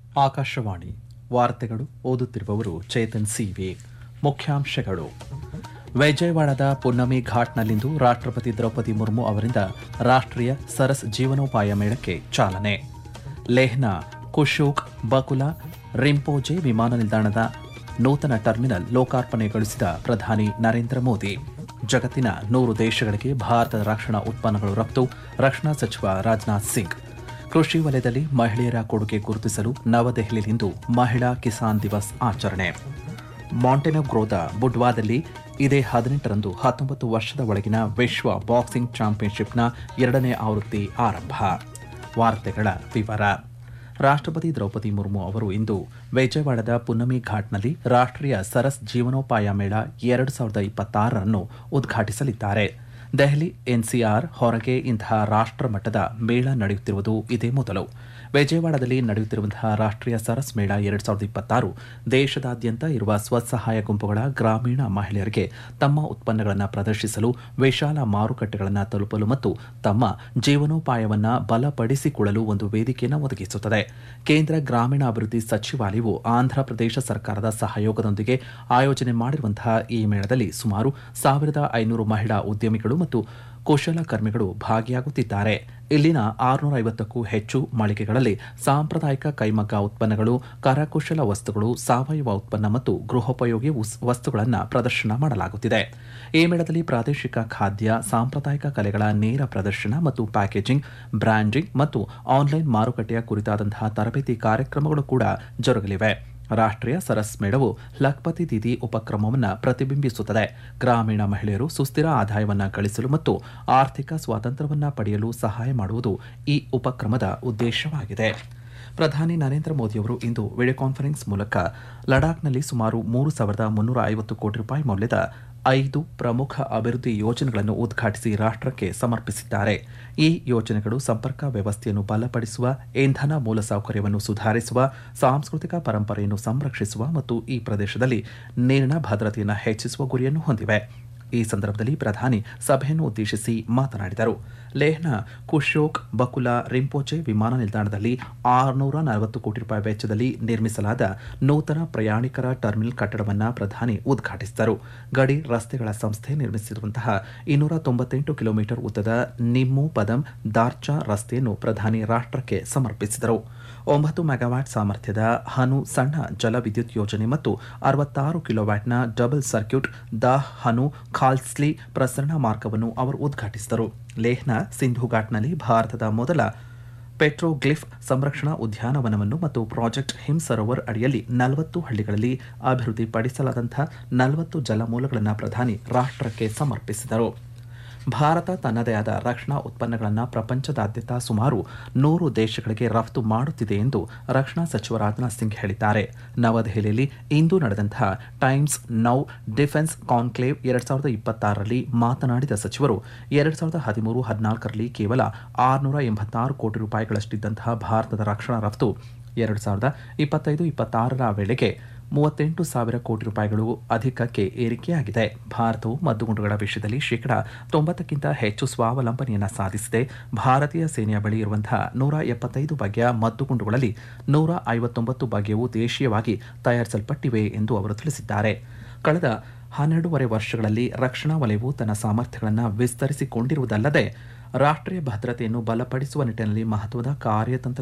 ಆಕಾಶವಾಣಿ ವಾರ್ತೆಗಳು ಓದುತ್ತಿರುವವರು ಚೇತನ್ ಸಿವಿ ಮುಖ್ಯಾಂಶಗಳು ವಿಜಯವಾಡದ ಪುನ್ನಮಿ ಘಾಟ್ನಲ್ಲಿಂದು ರಾಷ್ಟ್ರಪತಿ ದ್ರೌಪದಿ ಮುರ್ಮು ಅವರಿಂದ ರಾಷ್ಟ್ರೀಯ ಸರಸ್ ಜೀವನೋಪಾಯ ಮೇಳಕ್ಕೆ ಚಾಲನೆ ಲೇಹ್ನ ಕುಶೋಕ್ ಬಕುಲಾ ರಿಂಪೋಜೆ ವಿಮಾನ ನಿಲ್ದಾಣದ ನೂತನ ಟರ್ಮಿನಲ್ ಲೋಕಾರ್ಪಣೆಗೊಳಿಸಿದ ಪ್ರಧಾನಿ ನರೇಂದ್ರ ಮೋದಿ ಜಗತ್ತಿನ ನೂರು ದೇಶಗಳಿಗೆ ಭಾರತದ ರಕ್ಷಣಾ ಉತ್ಪನ್ನಗಳು ರಫ್ತು ರಕ್ಷಣಾ ಸಚಿವ ರಾಜನಾಥ್ ಸಿಂಗ್ ಕೃಷಿ ವಲಯದಲ್ಲಿ ಮಹಿಳೆಯರ ಕೊಡುಗೆ ಗುರುತಿಸಲು ನವದೆಹಲಿಯಲ್ಲಿಂದು ಮಹಿಳಾ ಕಿಸಾನ್ ದಿವಸ್ ಆಚರಣೆ ಮಾಂಟೆನೋಗ್ರೋದ ಬುಡ್ವಾದಲ್ಲಿ ಇದೇ ಹದಿನೆಂಟರಂದು ಹತ್ತೊಂಬತ್ತು ವರ್ಷದ ಒಳಗಿನ ವಿಶ್ವ ಬಾಕ್ಸಿಂಗ್ ಚಾಂಪಿಯನ್ಶಿಪ್ನ ಎರಡನೇ ಆವೃತ್ತಿ ಆರಂಭ ವಾರ್ತೆಗಳ ವಿವರ ರಾಷ್ಟ್ರಪತಿ ದ್ರೌಪದಿ ಮುರ್ಮು ಅವರು ಇಂದು ವಿಜಯವಾಡದ ಪುನ್ನಮಿ ಘಾಟ್ನಲ್ಲಿ ರಾಷ್ಟ್ರೀಯ ಸರಸ್ ಜೀವನೋಪಾಯ ಮೇಳ ಎರಡು ಸಾವಿರದ ಇಪ್ಪತ್ತಾರರನ್ನು ಉದ್ಘಾಟಿಸಲಿದ್ದಾರೆ ದೆಹಲಿ ಎನ್ಸಿಆರ್ ಹೊರಗೆ ಇಂತಹ ರಾಷ್ಟ್ರ ಮಟ್ಟದ ಮೇಳ ನಡೆಯುತ್ತಿರುವುದು ಇದೇ ಮೊದಲು ವಿಜಯವಾಡದಲ್ಲಿ ನಡೆಯುತ್ತಿರುವಂತಹ ರಾಷ್ಟ್ರೀಯ ಸರಸ್ ಮೇಳ ಎರಡು ಸಾವಿರದ ಇಪ್ಪತ್ತಾರು ದೇಶದಾದ್ಯಂತ ಇರುವ ಸ್ವಸಹಾಯ ಗುಂಪುಗಳ ಗ್ರಾಮೀಣ ಮಹಿಳೆಯರಿಗೆ ತಮ್ಮ ಉತ್ಪನ್ನಗಳನ್ನು ಪ್ರದರ್ಶಿಸಲು ವಿಶಾಲ ಮಾರುಕಟ್ಟೆಗಳನ್ನು ತಲುಪಲು ಮತ್ತು ತಮ್ಮ ಜೀವನೋಪಾಯವನ್ನು ಬಲಪಡಿಸಿಕೊಳ್ಳಲು ಒಂದು ವೇದಿಕೆಯನ್ನು ಒದಗಿಸುತ್ತದೆ ಕೇಂದ್ರ ಗ್ರಾಮೀಣಾಭಿವೃದ್ಧಿ ಸಚಿವಾಲಯವು ಆಂಧ್ರಪ್ರದೇಶ ಸರ್ಕಾರದ ಸಹಯೋಗದೊಂದಿಗೆ ಆಯೋಜನೆ ಮಾಡಿರುವಂತಹ ಈ ಮೇಳದಲ್ಲಿ ಸುಮಾರು ಸಾವಿರದ ಐನೂರು ಮಹಿಳಾ ಉದ್ಯಮಿಗಳು ಮತ್ತು ಕುಶಲಕರ್ಮಿಗಳು ಭಾಗಿಯಾಗುತ್ತಿದ್ದಾರೆ ಇಲ್ಲಿನ ಆರುನೂರ ಐವತ್ತಕ್ಕೂ ಹೆಚ್ಚು ಮಳಿಗೆಗಳಲ್ಲಿ ಸಾಂಪ್ರದಾಯಿಕ ಕೈಮಗ್ಗ ಉತ್ಪನ್ನಗಳು ಕರಕುಶಲ ವಸ್ತುಗಳು ಸಾವಯವ ಉತ್ಪನ್ನ ಮತ್ತು ಗೃಹೋಪಯೋಗಿ ವಸ್ತುಗಳನ್ನು ಪ್ರದರ್ಶನ ಮಾಡಲಾಗುತ್ತಿದೆ ಈ ಮೇಳದಲ್ಲಿ ಪ್ರಾದೇಶಿಕ ಖಾದ್ಯ ಸಾಂಪ್ರದಾಯಿಕ ಕಲೆಗಳ ನೇರ ಪ್ರದರ್ಶನ ಮತ್ತು ಪ್ಯಾಕೇಜಿಂಗ್ ಬ್ರ್ಯಾಂಡಿಂಗ್ ಮತ್ತು ಆನ್ಲೈನ್ ಮಾರುಕಟ್ಟೆಯ ಕುರಿತಾದಂತಹ ತರಬೇತಿ ಕಾರ್ಯಕ್ರಮಗಳು ಕೂಡ ಜರುಗಲಿವೆ ರಾಷ್ಟ್ರೀಯ ಸರಸ್ ಮೇಳವು ಲಖ್ಪತಿ ದೀದಿ ಉಪಕ್ರಮವನ್ನು ಪ್ರತಿಬಿಂಬಿಸುತ್ತದೆ ಗ್ರಾಮೀಣ ಮಹಿಳೆಯರು ಸುಸ್ಥಿರ ಆದಾಯವನ್ನು ಗಳಿಸಲು ಮತ್ತು ಆರ್ಥಿಕ ಸ್ವಾತಂತ್ರ್ಯವನ್ನು ಪಡೆಯಲು ಸಹಾಯ ಮಾಡುವುದು ಈ ಉಪಕ್ರಮದ ಉದ್ದೇಶವಾಗಿದೆ ಪ್ರಧಾನಿ ನರೇಂದ್ರ ಮೋದಿಯವರು ಇಂದು ವಿಡಿಯೋ ಕಾನ್ಫರೆನ್ಸ್ ಮೂಲಕ ಲಡಾಖ್ನಲ್ಲಿ ಸುಮಾರು ಮೂರು ಸಾವಿರದ ಮುನ್ನೂರ ಐವತ್ತು ಕೋಟಿ ರೂಪಾಯಿ ಮೌಲ್ಯದ ಐದು ಪ್ರಮುಖ ಅಭಿವೃದ್ಧಿ ಯೋಜನೆಗಳನ್ನು ಉದ್ಘಾಟಿಸಿ ರಾಷ್ಟ್ರಕ್ಕೆ ಸಮರ್ಪಿಸಿದ್ದಾರೆ ಈ ಯೋಜನೆಗಳು ಸಂಪರ್ಕ ವ್ಯವಸ್ಥೆಯನ್ನು ಬಲಪಡಿಸುವ ಇಂಧನ ಮೂಲಸೌಕರ್ಯವನ್ನು ಸುಧಾರಿಸುವ ಸಾಂಸ್ಕೃತಿಕ ಪರಂಪರೆಯನ್ನು ಸಂರಕ್ಷಿಸುವ ಮತ್ತು ಈ ಪ್ರದೇಶದಲ್ಲಿ ನೀರಿನ ಭದ್ರತೆಯನ್ನು ಹೆಚ್ಚಿಸುವ ಗುರಿಯನ್ನು ಹೊಂದಿವೆ ಈ ಸಂದರ್ಭದಲ್ಲಿ ಪ್ರಧಾನಿ ಸಭೆಯನ್ನು ಉದ್ದೇಶಿಸಿ ಮಾತನಾಡಿದರು ಲೇಹ್ನ ಕುಶೋಕ್ ಬಕುಲಾ ರಿಂಪೋಚೆ ವಿಮಾನ ನಿಲ್ದಾಣದಲ್ಲಿ ಆರುನೂರ ನಲವತ್ತು ಕೋಟಿ ರೂಪಾಯಿ ವೆಚ್ಚದಲ್ಲಿ ನಿರ್ಮಿಸಲಾದ ನೂತನ ಪ್ರಯಾಣಿಕರ ಟರ್ಮಿನಲ್ ಕಟ್ಟಡವನ್ನು ಪ್ರಧಾನಿ ಉದ್ಘಾಟಿಸಿದರು ಗಡಿ ರಸ್ತೆಗಳ ಸಂಸ್ಥೆ ನಿರ್ಮಿಸಿರುವಂತಹ ಇನ್ನೂರ ತೊಂಬತ್ತೆಂಟು ಕಿಲೋಮೀಟರ್ ಉದ್ದದ ನಿಮ್ಮು ಪದಂ ದಾರ್ಚಾ ರಸ್ತೆಯನ್ನು ಪ್ರಧಾನಿ ರಾಷ್ಟ್ರಕ್ಕೆ ಸಮರ್ಪಿಸಿದರು ಒಂಬತ್ತು ಮೆಗಾವ್ಯಾಟ್ ಸಾಮರ್ಥ್ಯದ ಹನು ಸಣ್ಣ ಜಲವಿದ್ಯುತ್ ಯೋಜನೆ ಮತ್ತು ಅರವತ್ತಾರು ಕಿಲೋವ್ಯಾಟ್ನ ಡಬಲ್ ಸರ್ಕ್ಯೂಟ್ ದಾಹ್ ಹನು ಖಾಲ್ಸ್ಲಿ ಪ್ರಸರಣ ಮಾರ್ಗವನ್ನು ಅವರು ಉದ್ಘಾಟಿಸಿದರು ಲೇಹ್ನ ಸಿಂಧು ಘಾಟ್ನಲ್ಲಿ ಭಾರತದ ಮೊದಲ ಪೆಟ್ರೋಗ್ಲಿಫ್ ಸಂರಕ್ಷಣಾ ಉದ್ಯಾನವನವನ್ನು ಮತ್ತು ಪ್ರಾಜೆಕ್ಟ್ ಹಿಮ್ ಸರೋವರ್ ಅಡಿಯಲ್ಲಿ ನಲವತ್ತು ಹಳ್ಳಿಗಳಲ್ಲಿ ಅಭಿವೃದ್ಧಿಪಡಿಸಲಾದಂತಹ ನಲವತ್ತು ಜಲಮೂಲಗಳನ್ನು ಪ್ರಧಾನಿ ರಾಷ್ಟ್ರಕ್ಕೆ ಸಮರ್ಪಿಸಿದರು ಭಾರತ ತನ್ನದೇ ಆದ ರಕ್ಷಣಾ ಉತ್ಪನ್ನಗಳನ್ನು ಪ್ರಪಂಚದಾದ್ಯಂತ ಸುಮಾರು ನೂರು ದೇಶಗಳಿಗೆ ರಫ್ತು ಮಾಡುತ್ತಿದೆ ಎಂದು ರಕ್ಷಣಾ ಸಚಿವ ರಾಜನಾಥ್ ಸಿಂಗ್ ಹೇಳಿದ್ದಾರೆ ನವದೆಹಲಿಯಲ್ಲಿ ಇಂದು ನಡೆದಂತಹ ಟೈಮ್ಸ್ ನೌ ಡಿಫೆನ್ಸ್ ಕಾನ್ಕ್ಲೇವ್ ಎರಡ್ ಸಾವಿರದ ಇಪ್ಪತ್ತಾರರಲ್ಲಿ ಮಾತನಾಡಿದ ಸಚಿವರು ಎರಡ್ ಸಾವಿರದ ಹದಿಮೂರು ಹದಿನಾಲ್ಕರಲ್ಲಿ ಕೇವಲ ಆರುನೂರ ಎಂಬತ್ತಾರು ಕೋಟಿ ರೂಪಾಯಿಗಳಷ್ಟಿದ್ದಂತಹ ಭಾರತದ ರಕ್ಷಣಾ ರಫ್ತು ಎರಡು ಸಾವಿರದ ಇಪ್ಪತ್ತೈದು ಇಪ್ಪತ್ತಾರರ ವೇಳೆಗೆ ಮೂವತ್ತೆಂಟು ಸಾವಿರ ಕೋಟಿ ರೂಪಾಯಿಗಳು ಅಧಿಕಕ್ಕೆ ಏರಿಕೆಯಾಗಿದೆ ಭಾರತವು ಮದ್ದುಗುಂಡುಗಳ ವಿಷಯದಲ್ಲಿ ಶೇಕಡಾ ತೊಂಬತ್ತಕ್ಕಿಂತ ಹೆಚ್ಚು ಸ್ವಾವಲಂಬನೆಯನ್ನು ಸಾಧಿಸಿದೆ ಭಾರತೀಯ ಸೇನೆಯ ಬಳಿ ಇರುವಂತಹ ನೂರ ಎಪ್ಪತ್ತೈದು ಬಗೆಯ ಮದ್ದುಗುಂಡುಗಳಲ್ಲಿ ನೂರ ಐವತ್ತೊಂಬತ್ತು ಬಗೆಯವು ದೇಶೀಯವಾಗಿ ತಯಾರಿಸಲ್ಪಟ್ಟಿವೆ ಎಂದು ಅವರು ತಿಳಿಸಿದ್ದಾರೆ ಕಳೆದ ಹನ್ನೆರಡೂವರೆ ವರ್ಷಗಳಲ್ಲಿ ರಕ್ಷಣಾ ವಲಯವು ತನ್ನ ಸಾಮರ್ಥ್ಯಗಳನ್ನು ವಿಸ್ತರಿಸಿಕೊಂಡಿರುವುದಲ್ಲದೆ ರಾಷ್ಟ್ರೀಯ ಭದ್ರತೆಯನ್ನು ಬಲಪಡಿಸುವ ನಿಟ್ಟಿನಲ್ಲಿ ಮಹತ್ವದ ಕಾರ್ಯತಂತ್ರ